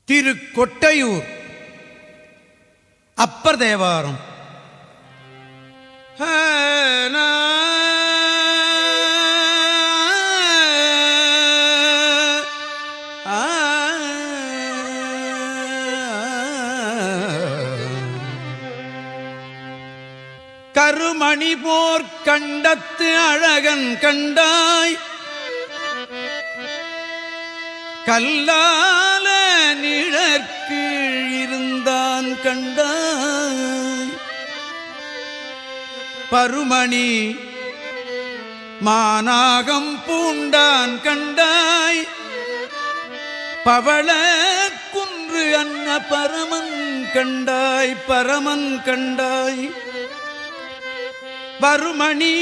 திருக்கொட்டையூர் அப்பர் தேவாரம் கருமணி போர் கண்டத்து அழகன் கண்டாய் கல்லால நிழற்கீழ் இருந்தான் கண்டாய் பருமணி மானாகம் பூண்டான் கண்டாய் பவள குன்று அன்ன பரமன் கண்டாய் பரமன் கண்டாய் வருமணி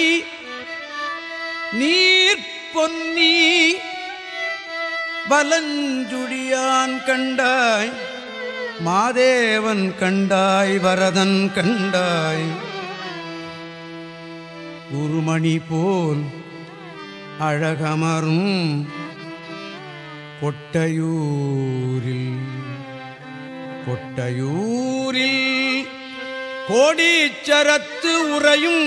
நீர் பொன்னி வலஞ்சுடியான் கண்டாய் மாதேவன் கண்டாய் வரதன் கண்டாய் உருமணி போல் அழகமரும் கொட்டையூரில் கொட்டையூரில் கோடீச்சரத்து உறையும்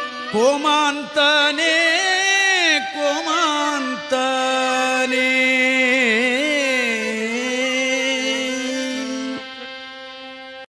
கோமான்தானே கோமான்தானே